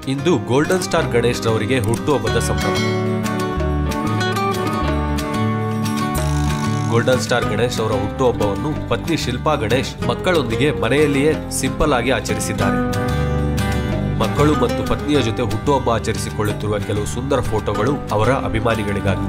ಇಂದು golden star Ganesh ರವರಿಗೆ ಹುಟ್ಟುಹಬ್ಬದ ಸಂಭ್ರಮ ಗೋಲ್ಡನ್ ಸ್ಟಾರ್ ಗಣೇಶ್ ಅವರ ಹುಟ್ಟುಹಬ್ಬವನ್ನು ಪತ್ನಿ ಶಿಲ್ಪಾ ಗಣೇಶ್ ಮಕ್ಕಳೊಂದಿಗೆ ಮನೆಯಲ್ಲಿಯೇ ಸಿಂಪಲ್ ಆಗಿ ಆಚರಿಸಿದ್ದಾರೆ ಮಕ್ಕಳು ಮತ್ತು ಪತ್ನಿಯ ಜೊತೆ ಹುಟ್ಟುಹಬ್ಬ ಆಚರಿಸಿಕೊಳ್ಳುತ್ತಿರುವ ಕೆಲವು ಸುಂದರ ಫೋಟೋಗಳು ಅವರ ಅಭಿಮಾನಿಗಳಿಗಾಗಿ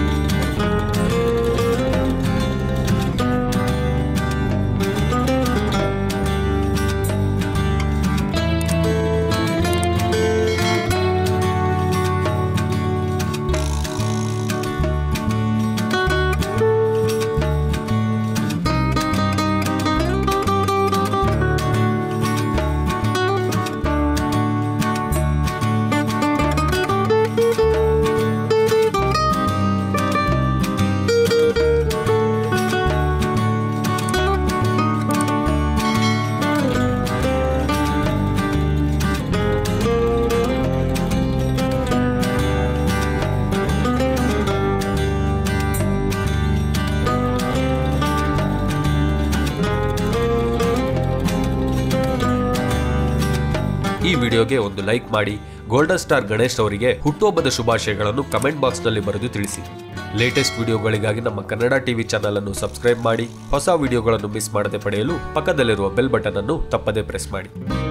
ಈ ವಿಡಿಯೋಗೆ ಒಂದು ಲೈಕ್ ಮಾಡಿ ಗೋಲ್ಡನ್ ಸ್ಟಾರ್ ಗಣೇಶ್ ಅವರಿಗೆ ಹುಟ್ಟುಹಬ್ಬದ ಶುಭಾಶಯಗಳನ್ನು ಕಮೆಂಟ್ ಬಾಕ್ಸ್ನಲ್ಲಿ ಬರೆದು ತಿಳಿಸಿ ಲೇಟೆಸ್ಟ್ ವಿಡಿಯೋಗಳಿಗಾಗಿ ನಮ್ಮ ಕನ್ನಡ ಟಿವಿ ಚಾನಲ್ ಅನ್ನು ಸಬ್ಸ್ಕ್ರೈಬ್ ಮಾಡಿ ಹೊಸ ವಿಡಿಯೋಗಳನ್ನು ಮಿಸ್ ಮಾಡದೆ ಪಡೆಯಲು ಪಕ್ಕದಲ್ಲಿರುವ ಬೆಲ್ ಬಟನ್ ಅನ್ನು ತಪ್ಪದೇ ಪ್ರೆಸ್ ಮಾಡಿ